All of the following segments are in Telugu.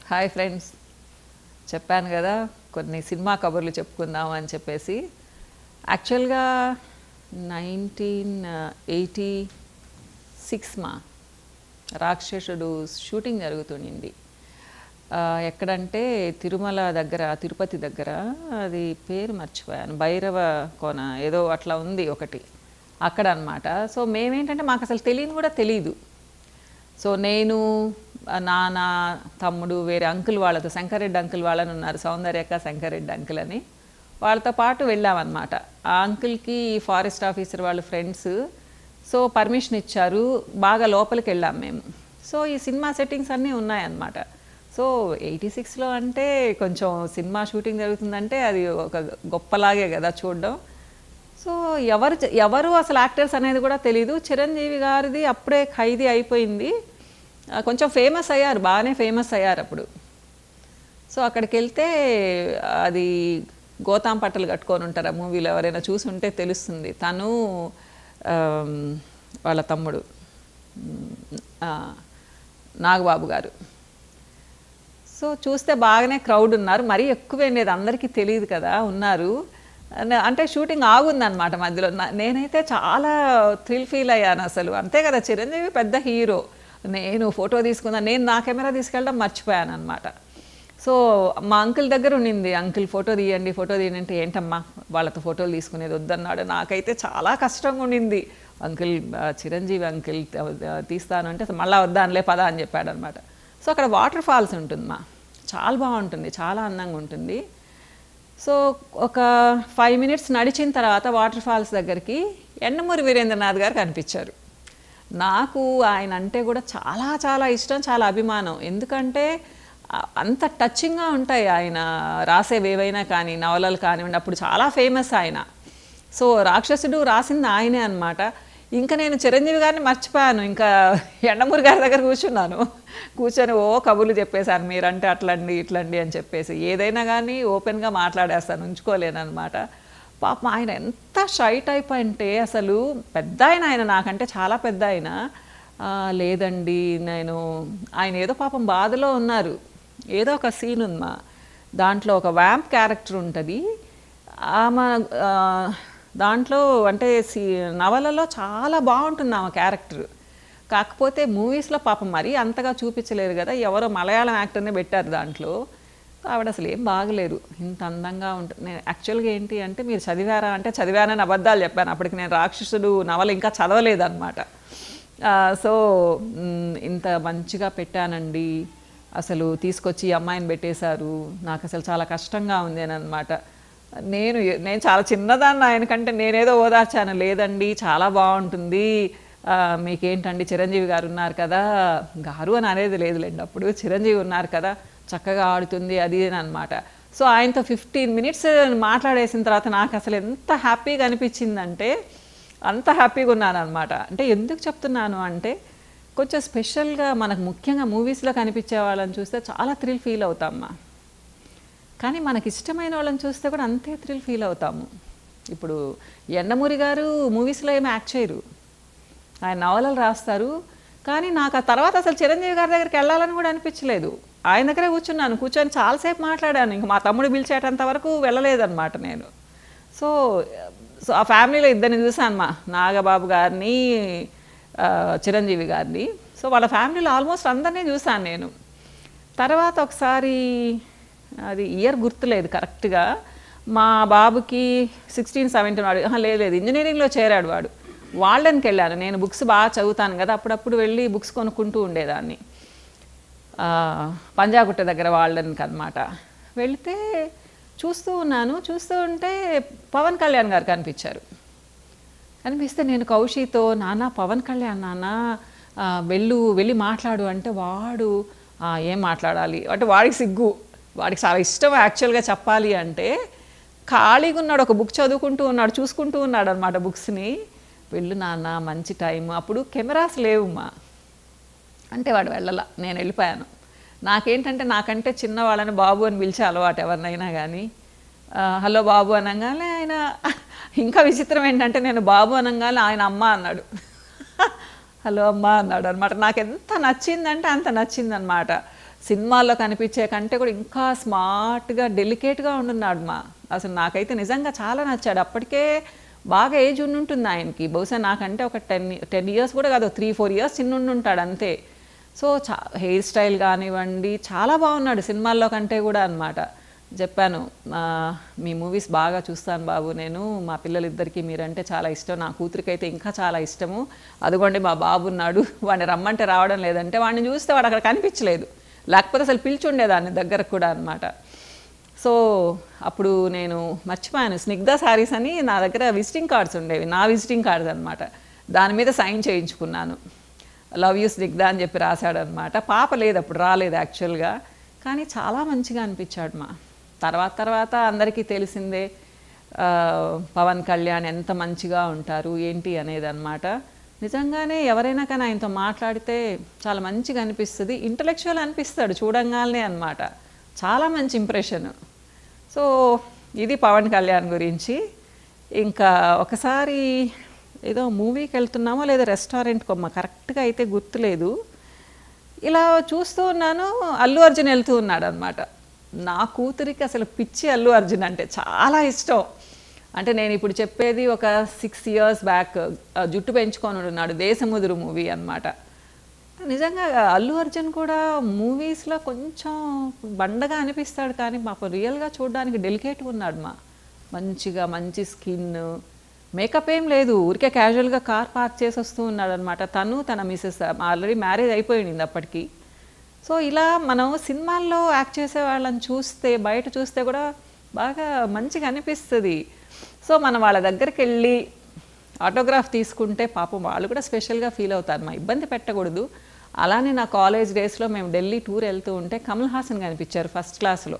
హాయ్ ఫ్రెండ్స్ చెప్పాను కదా కొన్ని సినిమా కబుర్లు చెప్పుకుందాం అని చెప్పేసి యాక్చువల్గా నైన్టీన్ ఎయిటీ సిక్స్ మా రాక్షసుడు షూటింగ్ జరుగుతుండింది ఆ, ఎక్కడంటే తిరుమల దగ్గర తిరుపతి దగ్గర అది పేరు మర్చిపోయాను భైరవ కోన ఏదో అట్లా ఉంది ఒకటి అక్కడ అన్నమాట సో మేమేంటంటే మాకు అసలు తెలియని కూడా తెలియదు సో నేను ఆ, నాన్న తమ్ముడు వేరే అంకుల్ వాళ్ళతో శంకరెడ్డి అంకుల్ వాళ్ళని ఉన్నారు సౌందర్యక శంకరెడ్డి అంకుల్ అని వాళ్ళతో పాటు వెళ్ళామన్నమాట ఆ అంకుల్కి ఈ ఫారెస్ట్ ఆఫీసర్ వాళ్ళ ఫ్రెండ్స్ సో పర్మిషన్ ఇచ్చారు బాగా లోపలికి వెళ్ళాం మేము సో ఈ సినిమా సెట్టింగ్స్ అన్నీ ఉన్నాయన్నమాట సో ఎయిటీ సిక్స్లో అంటే కొంచెం సినిమా షూటింగ్ జరుగుతుందంటే అది ఒక గొప్పలాగే కదా చూడడం సో ఎవరు ఎవరు అసలు యాక్టర్స్ అనేది కూడా తెలియదు చిరంజీవి గారిది అప్పుడే ఖైదీ అయిపోయింది ఆ, కొంచెం ఫేమస్ అయ్యారు బాగానే ఫేమస్ అయ్యారు అప్పుడు సో అక్కడికి వెళ్తే అది గోతాం పట్టలు కట్టుకొని ఉంటారు ఆ మూవీలో ఎవరైనా చూసి ఉంటే తెలుస్తుంది తను ఆమ్, వాళ్ళ తమ్ముడు ఉమ్, ఆ, నాగబాబు గారు సో చూస్తే బాగానే క్రౌడ్ ఉన్నారు మరీ ఎక్కువేం లేదు అందరికీ తెలియదు కదా ఉన్నారు అన- అంటే షూటింగ్ ఆగుందన్నమాట మధ్యలో నా- నేనైతే చాలా థ్రిల్ ఫీల్ అయ్యాను అసలు అంతే కదా చిరంజీవి పెద్ద హీరో నేను ఫోటో తీసుకున్నాను నేను నా కెమెరా తీసుకెళ్ళడం మర్చిపోయాను అనమాట సో మా అంకుల్ దగ్గర ఉండింది అంకుల్ ఫోటో తీయండి ఫోటో తీయండి అంటే ఏంటమ్మా వాళ్ళతో ఫోటోలు తీసుకునేది వద్దన్నాడు నాకైతే చాలా కష్టంగా ఉండింది అంకుల్ ఆ, చిరంజీవి అంకుల్ ఆ, తీస్తాను అంటే మళ్ళా వద్దానులే పద అని చెప్పాడు అనమాట సో అక్కడ వాటర్ ఫాల్స్ ఉంటుంది మా చాలా బాగుంటుంది చాలా అందంగా ఉంటుంది సో ఒక ఫైవ్ మినిట్స్ నడిచిన తర్వాత వాటర్ ఫాల్స్ దగ్గరికి ఎండమూరి వీరేంద్రనాథ్ గారు కనిపించారు నాకు ఆయన అంటే కూడా చాలా చాలా ఇష్టం చాలా అభిమానం ఎందుకంటే ఆ- అంత టచింగ్గా ఉంటాయి ఆయన రాసేవి ఏవైనా కానీ నవలలు కానివ్వండి అప్పుడు చాలా ఫేమస్ ఆయన సో రాక్షసుడు రాసింది ఆయనే అన్నమాట ఇంకా నేను చిరంజీవి గారిని మర్చిపోయాను ఇంకా ఎండమూరి గారి దగ్గర కూర్చున్నాను కూర్చొని ఓ కబుర్లు చెప్పేశాను మీరంటే అట్లండి ఇట్లండి అని చెప్పేసి ఏదైనా కానీ ఓపెన్గా మాట్లాడేస్తాను ఉంచుకోలేను అనమాట పాపం ఆయన ఎంత షై టైప్ అంటే అసలు పెద్ద ఆయన ఆయన నాకంటే చాలా పెద్ద ఆయన "ఆ, లేదండి నేను ఆయన ఏదో పాపం బాధలో ఉన్నారు ఏదో ఒక సీన్ ఉందమ్మా దాంట్లో ఒక వ్యాంప్ క్యారెక్టర్ ఉంటుంది ఆమె ఆ, దాంట్లో అంటే సి నవలలో చాలా బాగుంటుంది ఆమె క్యారెక్టర్ కాకపోతే మూవీస్లో పాపం మరీ అంతగా చూపించలేరు కదా ఎవరో మలయాళం యాక్టర్నే పెట్టారు దాంట్లో ఆవిడ అసలు ఏం బాగలేరు ఇంత అందంగా ఉంటుంది నేను యాక్చువల్గా ఏంటి అంటే మీరు చదివారా అంటే చదివానని అబద్ధాలు చెప్పాను అప్పటికి నేను రాక్షసుడు నవల ఇంకా చదవలేదన్నమాట ఆ, సో మ్, ఇంత మంచిగా పెట్టానండి అసలు తీసుకొచ్చి ఈ అమ్మాయిని పెట్టేశారు నాకు అసలు చాలా కష్టంగా ఉంది అని అనమాట నేను నేను చాలా చిన్నదాన్ని ఆయనకంటే నేనేదో ఓదార్చాను లేదండి చాలా బాగుంటుంది ఆ, మీకేంటండి చిరంజీవి గారు ఉన్నారు కదా గారు అని అనేది లేదులేండి అప్పుడు చిరంజీవి ఉన్నారు కదా చక్కగా ఆడుతుంది అది అని అనమాట సో ఆయనతో ఫిఫ్టీన్ మినిట్స్ మాట్లాడేసిన తర్వాత నాకు అసలు ఎంత హ్యాపీగా అనిపించిందంటే అంత హ్యాపీగా ఉన్నాను అనమాట అంటే ఎందుకు చెప్తున్నాను అంటే కొంచెం స్పెషల్గా మనకు ముఖ్యంగా మూవీస్లో కనిపించే వాళ్ళని చూస్తే చాలా థ్రిల్ ఫీల్ అవుతామ్మా కానీ మనకి ఇష్టమైన వాళ్ళని చూస్తే కూడా అంతే థ్రిల్ ఫీల్ అవుతాము ఇప్పుడు ఎండమూరి గారు మూవీస్లో ఏమి యాక్ట్ చేయరు ఆయన నవలలు రాస్తారు కానీ నాకు ఆ తర్వాత అసలు చిరంజీవి గారి దగ్గరికి వెళ్ళాలని కూడా అనిపించలేదు ఆయన దగ్గరే కూర్చున్నాను కూర్చొని చాలాసేపు మాట్లాడాను ఇంక మా తమ్ముడు పిలిచేటంత వరకు వెళ్ళలేదన్నమాట నేను సో సో ఆ ఫ్యామిలీలో ఇద్దరిని చూశాను మా నాగబాబు గారిని ఆ, చిరంజీవి గారిని సో వాళ్ళ ఫ్యామిలీలో ఆల్మోస్ట్ అందరినీ చూశాను నేను తర్వాత ఒకసారి అది ఇయర్ గుర్తులేదు కరెక్ట్గా మా బాబుకి సిక్స్టీన్ సెవెంటీన్ వాడు "ఆహా, లేదు లేదు ఇంజనీరింగ్లో చేరాడు వాడు వాళ్ళనికి వెళ్ళాను నేను బుక్స్ బాగా చదువుతాను కదా అప్పుడప్పుడు వెళ్ళి బుక్స్ కొనుక్కుంటూ ఉండేదాన్ని ఆ, పంజాగుట్ట దగ్గర వాళ్ళనికి అనమాట వెళితే చూస్తూ ఉన్నాను చూస్తూ ఉంటే పవన్ కళ్యాణ్ గారు కనిపించారు కనిపిస్తే నేను కౌశితో నాన్న పవన్ కళ్యాణ్ నాన్న ఆ, వెళ్ళు వెళ్ళి మాట్లాడు అంటే వాడు "ఆ, ఏం మాట్లాడాలి అంటే వాడికి సిగ్గు వాడికి చాలా ఇష్టం యాక్చువల్గా చెప్పాలి అంటే ఖాళీగా ఉన్నాడు ఒక బుక్ చదువుకుంటూ ఉన్నాడు చూసుకుంటూ ఉన్నాడు అనమాట బుక్స్ని వెళ్ళు నాన్న మంచి టైం అప్పుడు కెమెరాస్ లేవు మా అంటే వాడు వెళ్ళాల నేను వెళ్ళిపోయాను నాకేంటంటే నాకంటే చిన్న వాళ్ళని బాబు అని పిలిచే అలవాటు ఎవరినైనా కానీ ఆ, హలో బాబు అనగానే ఆయన ఇంకా విచిత్రం ఏంటంటే నేను బాబు అనగానే ఆయన అమ్మ అన్నాడు హలో అమ్మ అన్నాడు అనమాట నాకు ఎంత నచ్చిందంటే అంత నచ్చిందనమాట సినిమాల్లో కనిపించే కంటే కూడా ఇంకా స్మార్ట్గా డెలికేట్గా ఉంటున్నాడు మా అసలు నాకైతే నిజంగా చాలా నచ్చాడు అప్పటికే బాగా ఏజ్ ఉండి ఉంటుంది ఆయనకి బహుశా నాకంటే ఒక టెన్ టెన్ ఇయర్స్ కూడా కాదు త్రీ ఫోర్ ఇయర్స్ చిన్న ఉండి ఉంటాడు అంతే సో చా హెయిర్ స్టైల్ కానివ్వండి చాలా బాగున్నాడు సినిమాల్లో కంటే కూడా అన్నమాట చెప్పాను ఆ, మీ మూవీస్ బాగా చూస్తాను బాబు నేను మా పిల్లలిద్దరికీ మీరంటే చాలా ఇష్టం నా కూతురికి అయితే ఇంకా చాలా ఇష్టము అదిగోండి మా బాబు ఉన్నాడు వాడిని రమ్మంటే రావడం లేదంటే వాడిని చూస్తే వాడు అక్కడ కనిపించలేదు లేకపోతే అసలు పిలిచుండేదాన్ని దగ్గరకు కూడా అన్నమాట సో అప్పుడు నేను మర్చిపోయాను స్నిగ్ధ శారీస్ అని నా దగ్గర విజిటింగ్ కార్డ్స్ ఉండేవి నా విజిటింగ్ కార్డ్స్ అనమాట దాని మీద సైన్ చేయించుకున్నాను లవ్ యూ స్నిగ్ధ అని చెప్పి రాశాడనమాట పాప లేదు అప్పుడు రాలేదు యాక్చువల్గా కానీ చాలా మంచిగా అనిపించాడు మా తర్వాత తర్వాత అందరికీ తెలిసిందే ఆ, పవన్ కళ్యాణ్ ఎంత మంచిగా ఉంటారు ఏంటి అనేది అనమాట నిజంగానే ఎవరైనా కానీ ఆయనతో మాట్లాడితే చాలా మంచిగా అనిపిస్తుంది ఇంటలెక్చువల్ అనిపిస్తాడు చూడంగానే అనమాట చాలా మంచి ఇంప్రెషన్ సో ఇది పవన్ కళ్యాణ్ గురించి ఇంకా ఒకసారి ఏదో మూవీకి వెళ్తున్నామో లేదా రెస్టారెంట్కి అమ్మ కరెక్ట్గా అయితే గుర్తులేదు ఇలా చూస్తూ ఉన్నాను అల్లు అర్జున్ వెళ్తూ ఉన్నాడు అనమాట నా కూతురికి అసలు పిచ్చి అల్లు అర్జున్ అంటే చాలా ఇష్టం అంటే నేను ఇప్పుడు చెప్పేది ఒక సిక్స్ ఇయర్స్ బ్యాక్ జుట్టు పెంచుకొని ఉన్నాడు దేశముదురు మూవీ అన్నమాట నిజంగా అల్లు అర్జున్ కూడా మూవీస్లో కొంచెం బండగా అనిపిస్తాడు కానీ పాపం రియల్గా చూడడానికి డెలికేట్గా ఉన్నాడు మా మంచిగా మంచి స్కిన్ మేకప్ ఏం లేదు ఊరికే క్యాజువల్గా కార్ పార్క్ చేసి వస్తూ ఉన్నాడు అనమాట తను తన మిసెస్ ఆల్రెడీ మ్యారేజ్ అయిపోయింది అప్పటికి సో ఇలా మనం సినిమాల్లో యాక్ట్ చేసే వాళ్ళని చూస్తే బయట చూస్తే కూడా బాగా మంచిగా అనిపిస్తుంది సో మనం వాళ్ళ దగ్గరికి వెళ్ళి ఆటోగ్రాఫ్ తీసుకుంటే పాపం వాళ్ళు కూడా స్పెషల్గా ఫీల్ అవుతారు మా ఇబ్బంది పెట్టకూడదు అలానే నా కాలేజ్ డేస్లో మేము ఢిల్లీ టూర్ వెళ్తూ ఉంటే కమల్ హాసన్ కనిపించారు ఫస్ట్ క్లాస్లో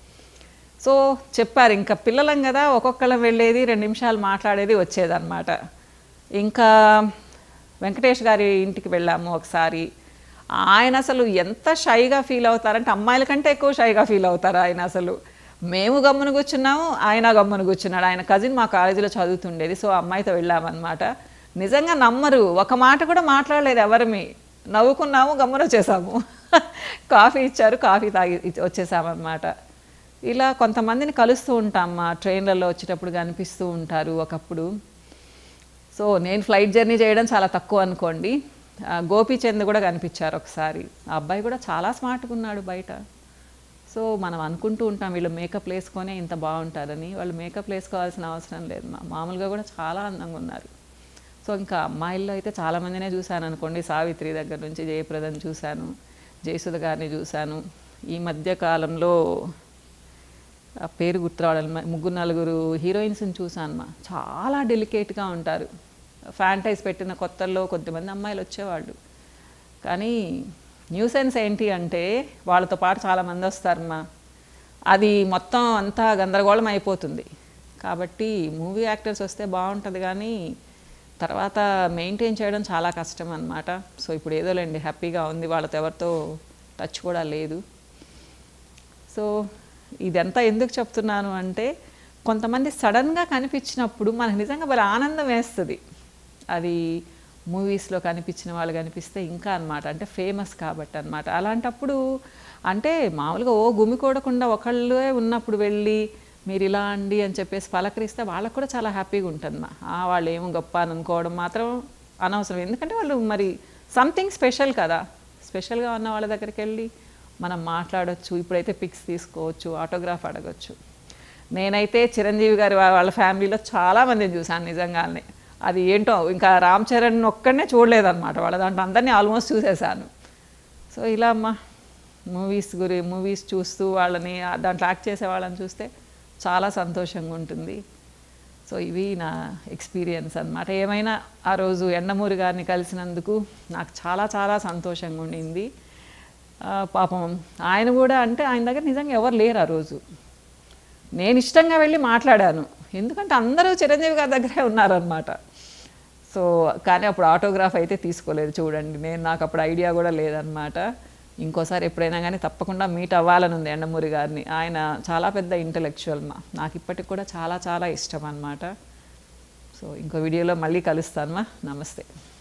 సో చెప్పారు ఇంకా పిల్లలం కదా ఒక్కొక్కళ్ళం వెళ్ళేది రెండు నిమిషాలు మాట్లాడేది వచ్చేదన్నమాట ఇంకా వెంకటేష్ గారి ఇంటికి వెళ్ళాము ఒకసారి ఆయన అసలు ఎంత షైగా ఫీల్ అవుతారంటే అమ్మాయిల కంటే ఎక్కువ షైగా ఫీల్ అవుతారు ఆయన అసలు మేము గమ్మున కూర్చున్నాము ఆయన గమ్మున కూర్చున్నాడు ఆయన కజిన్ మా కాలేజీలో చదువుతుండేది సో అమ్మాయితో వెళ్ళామన్నమాట నిజంగా నమ్మరు ఒక మాట కూడా మాట్లాడలేదు ఎవరిమి నవ్వుకున్నాము గమ్మున వచ్చేసాము కాఫీ ఇచ్చారు కాఫీ తాగి వచ్చేసామన్నమాట ఇలా కొంతమందిని కలుస్తూ ఉంటాం మా ట్రైన్లలో వచ్చేటప్పుడు కనిపిస్తూ ఉంటారు ఒకప్పుడు సో నేను ఫ్లైట్ జర్నీ చేయడం చాలా తక్కువ అనుకోండి ఆ, గోపీచంద్ కూడా కనిపించారు ఒకసారి ఆ అబ్బాయి కూడా చాలా స్మార్ట్గా ఉన్నాడు బయట సో మనం అనుకుంటూ ఉంటాం వీళ్ళు మేకప్ వేసుకొనే ఇంత బాగుంటారని వాళ్ళు మేకప్ వేసుకోవాల్సిన అవసరం లేదు మా- మామూలుగా కూడా చాలా అందంగా ఉన్నారు సో ఇంకా అమ్మాయిల్లో అయితే చాలామందినే చూశాను అనుకోండి సావిత్రి దగ్గర నుంచి జయప్రదని చూశాను జయసుధ గారిని చూశాను ఈ మధ్య కాలంలో ఆ పేరు గుర్తు రావడం మ- ముగ్గురు నలుగురు హీరోయిన్స్ని చూశాను మా చాలా డెలికేట్గా ఉంటారు ఫ్యాంటైజ్ పెట్టిన కొత్తల్లో కొద్దిమంది అమ్మాయిలు వచ్చేవాళ్ళు కానీ న్యూసెన్స్ ఏంటి అంటే వాళ్ళతో పాటు చాలామంది వస్తారు మా అది మొత్తం అంతా గందరగోళం అయిపోతుంది కాబట్టి మూవీ యాక్టర్స్ వస్తే బాగుంటుంది కానీ తర్వాత మెయింటైన్ చేయడం చాలా కష్టం అన్నమాట సో ఇప్పుడు ఏదోలేండి హ్యాపీగా ఉంది వాళ్ళతో ఎవరితో టచ్ కూడా లేదు సో ఇదంతా ఎందుకు చెప్తున్నాను అంటే కొంతమంది సడన్గా కనిపించినప్పుడు మనకు నిజంగా భలే ఆనందం వేస్తుంది అది మూవీస్లో కనిపించిన వాళ్ళు కనిపిస్తే ఇంకా అన్నమాట అంటే ఫేమస్ కాబట్టి అన్నమాట అలాంటప్పుడు అంటే మామూలుగా ఓ గుమికూడకుండా ఒకళ్ళే ఉన్నప్పుడు వెళ్ళి మీరు ఇలా అండి అని చెప్పేసి పలకరిస్తే వాళ్ళకు కూడా చాలా హ్యాపీగా ఉంటుంది మా ఆ, వాళ్ళు ఏమో గొప్ప అని అనుకోవడం మాత్రం అనవసరం ఎందుకంటే వాళ్ళు మరి సంథింగ్ స్పెషల్ కదా స్పెషల్గా ఉన్న వాళ్ళ దగ్గరికి వెళ్ళి మనం మాట్లాడొచ్చు ఇప్పుడైతే పిక్స్ తీసుకోవచ్చు ఆటోగ్రాఫ్ అడగొచ్చు నేనైతే చిరంజీవి గారి వా- వాళ్ళ ఫ్యామిలీలో చాలామందిని చూశాను నిజంగానే అది ఏంటో ఇంకా రామ్ చరణ్ ఒక్కడనే చూడలేదన్నమాట వాళ్ళ దాంట్లో అందరినీ ఆల్మోస్ట్ చూసేశాను సో ఇలా అమ్మ మూవీస్ గురి మూవీస్ చూస్తూ వాళ్ళని ఆ దాంట్లో యాక్ట్ చేసే వాళ్ళని చూస్తే చాలా సంతోషంగా ఉంటుంది సో ఇవి నా ఎక్స్పీరియన్స్ అన్నమాట ఏమైనా ఆ రోజు ఎండమూరి గారిని కలిసినందుకు నాకు చాలా చాలా సంతోషంగా ఉండింది ఆ, పాపం ఆయన కూడా అంటే ఆయన దగ్గర నిజంగా ఎవరు లేరు ఆ రోజు నేను ఇష్టంగా వెళ్ళి మాట్లాడాను ఎందుకంటే అందరూ చిరంజీవి గారి దగ్గరే ఉన్నారనమాట సో కానీ అప్పుడు ఆటోగ్రాఫ్ అయితే తీసుకోలేదు చూడండి నేను నాకు అప్పుడు ఐడియా కూడా లేదనమాట ఇంకోసారి ఎప్పుడైనా కానీ తప్పకుండా మీట్ అవ్వాలని ఉంది ఎండమూరి గారిని ఆయన చాలా పెద్ద ఇంటలెక్చువల్ మా నాకు ఇప్పటికి కూడా చాలా చాలా ఇష్టం అన్నమాట సో ఇంకో వీడియోలో మళ్ళీ కలుస్తాను మా నమస్తే